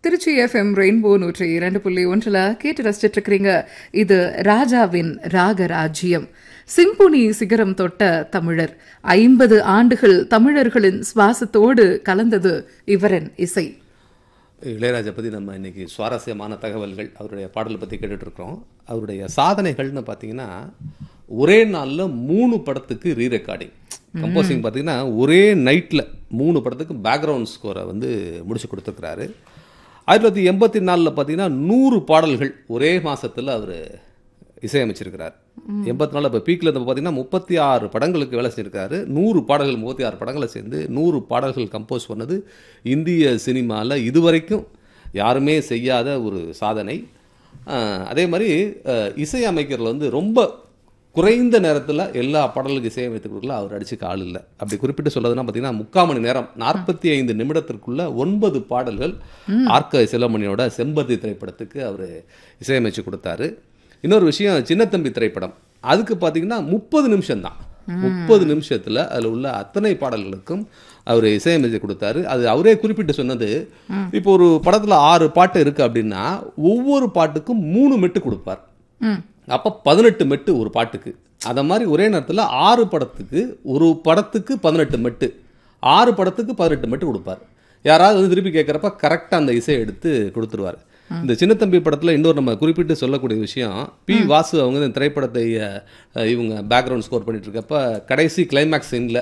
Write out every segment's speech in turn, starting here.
Trichy FM rainbow நூற்றி இரண்டு புள்ளி ஒன்றில் கேட்டு ரசிச்சிட்டு இருக்கிறீங்க இது ராஜாவின் ராகராஜ்யம் சிம்பொனி சிகரம் தொட்ட தமிழர் ஐம்பது ஆண்டுகள் தமிழர்களின் சுவாசத்தோடு கலந்தது இவரின் இசை இளையராஜா பற்றி நம்ம இன்னைக்கு சுவாரஸ்யமான தகவல்கள் அவருடைய பாடலை பற்றி கேட்டுட்டு இருக்கிறோம் அவருடைய சாதனைகள்னு பார்த்தீங்கன்னா ஒரே நாளில் மூணு படத்துக்கு ரீ ரெக்கார்டிங் கம்போசிங் பார்த்தீங்கன்னா ஒரே நைட்டில் மூணு படத்துக்கு பேக்ரவுண்ட் ஸ்கோரை வந்து முடிச்சு கொடுத்துருக்கிறாரு ஆயிரத்தி தொள்ளாயிரத்தி எண்பத்தி நாலில் பார்த்தீங்கன்னா நூறு பாடல்கள் ஒரே மாசத்துல அவர் இசையமைச்சிருக்கிறார் எண்பத்தி நாலில் இப்போ பீக்கில் இருந்த பார்த்தீங்கன்னா முப்பத்தி ஆறு படங்களுக்கு வேலை செஞ்சிருக்காரு நூறு பாடல்கள் முப்பத்தி ஆறு படங்களை சேர்ந்து நூறு பாடல்கள் கம்போஸ் பண்ணது இந்திய சினிமாவில் இதுவரைக்கும் யாருமே செய்யாத ஒரு சாதனை அஹ், அதே மாதிரி அஹ், இசை அமைக்கிறதுல வந்து ரொம்ப குறைந்த நேரத்தில் எல்லா பாடலுக்கு இசையமைத்து கொடுக்கல அவர் அடிச்சுக்க ஆள் இல்லை அப்படி குறிப்பிட்டு சொல்லதுன்னா பார்த்தீங்கன்னா முக்கால் மணி நேரம் நாற்பத்தி ஐந்து நிமிடத்திற்குள்ள ஒன்பது பாடல்கள் ஆர்க்க சிலமணியோட செம்பருத்தி திரைப்படத்துக்கு அவர் இசையமைச்சு கொடுத்தாரு இன்னொரு விஷயம் சின்னத்தம்பி திரைப்படம் அதுக்கு பார்த்தீங்கன்னா முப்பது நிமிஷம் தான் முப்பது நிமிஷத்தில் அதில் உள்ள அத்தனை பாடல்களுக்கும் அவர் இசையமைச்சு கொடுத்தாரு அது அவரே குறிப்பிட்டு சொன்னது இப்போ ஒரு படத்தில் ஆறு பாட்டு இருக்கு அப்படின்னா ஒவ்வொரு பாட்டுக்கும் மூணு மெட்டு கொடுப்பார் ம் அப்போ பதினெட்டு மெட்டு ஒரு பாட்டுக்கு அத மாதிரி ஒரே நேரத்தில் ஆறு படத்துக்கு ஒரு படத்துக்கு பதினெட்டு மெட்டு ஆறு படத்துக்கு பதினெட்டு மெட்டு கொடுப்பார் யாராவது வந்து திருப்பி கேட்குறப்ப கரெக்டாக அந்த இசையை எடுத்து கொடுத்துருவார் இந்த சின்னத்தம்பி படத்தில் இன்னொரு நம்ம குறிப்பிட்டு சொல்லக்கூடிய விஷயம் பி வாசு அவங்க இந்த திரைப்படத்தை அஹ், இவங்க பேக்ரவுண்ட் ஸ்கோர் பண்ணிட்டு இருக்கப்ப கடைசி கிளைமேக்ஸ் சீனில்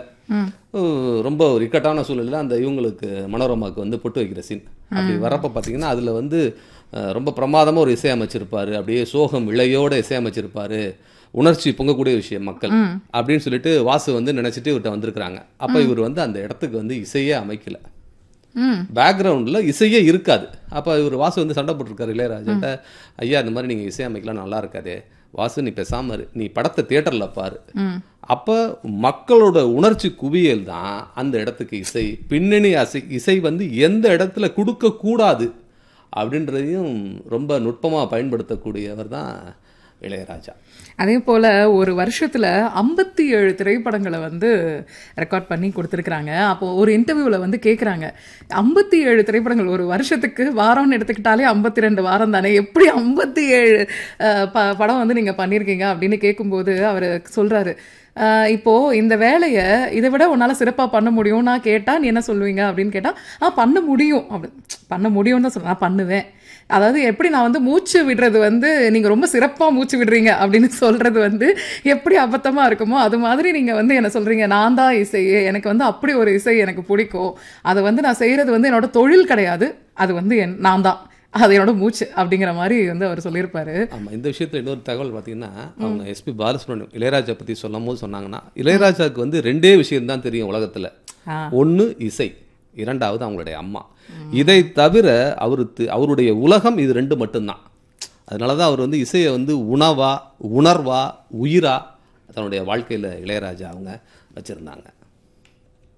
ரொம்ப ஒரு இக்கட்டான சூழ்நிலையில் அந்த இவங்களுக்கு மனோரமாவுக்கு வந்து பொட்டு வைக்கிற சீன் அப்படி வரப்ப பார்த்தீங்கன்னா அதில் வந்து அஹ், ரொம்ப பிரமாதமாக ஒரு இசை அமைச்சிருப்பாரு அப்படியே சோகம் இழையோட இசை அமைச்சிருப்பாரு உணர்ச்சி பொங்கக்கூடிய விஷயம் மக்கள் அப்படின்னு சொல்லிட்டு வாசு வந்து நினைச்சிட்டு இவர்கிட்ட வந்திருக்கிறாங்க அப்போ இவர் வந்து அந்த இடத்துக்கு வந்து இசையே அமைக்கல ம் பேக்ரவுண்டில் இசையே இருக்காது அப்போ இவர் வாசு வந்து சண்டை போட்டிருக்காரு இளையராஜாட்ட ஐயா இந்த மாதிரி நீங்கள் இசை அமைக்கலாம் நல்லா இருக்காதே வாசு நீ பேசாம இரு நீ படத்தை தியேட்டரில் பாரு ம் அப்போ மக்களோட உணர்ச்சி குவியல் தான் அந்த இடத்துக்கு இசை பின்னணி அசை இசை வந்து எந்த இடத்துல கொடுக்க கூடாது அப்படின்றதையும் ரொம்ப நுட்பமாக பயன்படுத்தக்கூடியவர் தான் இளையராஜா அதே போல ஒரு வருஷத்துல ஐம்பத்தி ஏழு திரைப்படங்களை வந்து ரெக்கார்ட் பண்ணி கொடுத்துருக்குறாங்க அப்போ ஒரு இன்டர்வியூவில் வந்து கேட்குறாங்க ஐம்பத்தி ஏழு திரைப்படங்கள் ஒரு வருஷத்துக்கு வாரம்னு எடுத்துக்கிட்டாலே ஐம்பத்தி ரெண்டு வாரம் தானே எப்படி ஐம்பத்தி ஏழு ப படம் வந்து நீங்க பண்ணியிருக்கீங்க அப்படின்னு கேட்கும்போது அவர் சொல்றாரு அஹ், இப்போ இந்த வேலையை இதை விட உன்னால சிறப்பா பண்ண முடியும் நான் கேட்டா நீ என்ன சொல்லுவீங்க அப்படின்னு கேட்டா ஆ பண்ண முடியும் அப்படி பண்ண முடியும்னு தான் சொல்றேன் நான் பண்ணுவேன் அதாவது எப்படி நான் வந்து மூச்சு விடுறது வந்து நீங்க ரொம்ப சிறப்பா மூச்சு விடுறீங்க அப்படின்னு சொல்றது வந்து எப்படி அபத்தமா இருக்குமோ அது மாதிரி நீங்க வந்து என்ன சொல்றீங்க நான் தான் இசையே எனக்கு வந்து அப்படி ஒரு இசை எனக்கு பிடிக்கும் அதை வந்து நான் செய்யறது வந்து என்னோட தொழில் கிடையாது அது வந்து என் நான் தான் அது என்னோட மூச்சு அப்படிங்கிற மாதிரி வந்து அவர் சொல்லியிருப்பாரு ஆமா இந்த விஷயத்துல இன்னொரு தகவல் பார்த்தீங்கன்னா அவங்க எஸ்பி பாலசுப்ரமணியம் இளையராஜா பத்தி சொல்லும் போது சொன்னாங்கன்னா இளையராஜாவுக்கு வந்து ரெண்டே விஷயம் தான் தெரியும் உலகத்துல ஆ. ஒண்ணு இசை இரண்டாவது அவங்களுடைய அம்மா இதை தவிர அவருக்கு அவருடைய உலகம் இது ரெண்டு மட்டும்தான் அதனால தான் அவர் வந்து இசையை வந்து உணவா உணர்வா உயிரா தன்னுடைய வாழ்க்கையில இளையராஜா அவங்க வச்சிருந்தாங்க